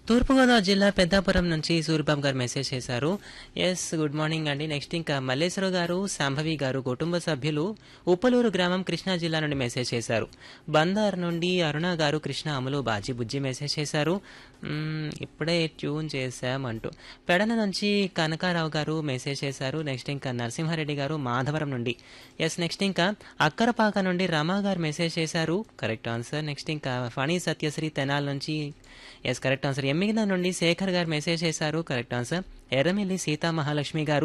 తూర్పుగోదావరి జిల్లా పెద్దాపురం నుంచి సూరిబాబు గారు మెసేజ్ చేశారు ఎస్ గుడ్ మార్నింగ్ అండి నెక్స్ట్ ఇంకా మల్లేశ్వరరావు గారు శాంభవి గారు కుటుంబ సభ్యులు ఉప్పలూరు గ్రామం కృష్ణా జిల్లా నుండి మెసేజ్ చేశారు బందార్ నుండి అరుణ గారు కృష్ణ అమలు బాజీ బుజ్జి మెసేజ్ చేశారు మ్మ్, ఇప్పుడే ట్యూన్ చేశామంటూ పెడన నుంచి కనకారావు గారు మెసేజ్ చేశారు నెక్స్ట్ ఇంకా నరసింహారెడ్డి గారు మాధవరం నుండి ఎస్ నెక్స్ట్ ఇంకా అక్కరపాక నుండి రమా గారు మెసేజ్ చేశారు కరెక్ట్ ఆన్సర్ నెక్స్ట్ ఇంకా ఫణి సత్యశ్రీ తెనాల్ నుంచి ఎస్ కరెక్ట్ ఆన్సర్ ఎమ్మిగిన నుండి శేఖర్ గారు మెసేజ్ చేశారు కరెక్ట్ ఆన్సర్ ఎర్రమిల్లి సీతా మహాలక్ష్మి గారు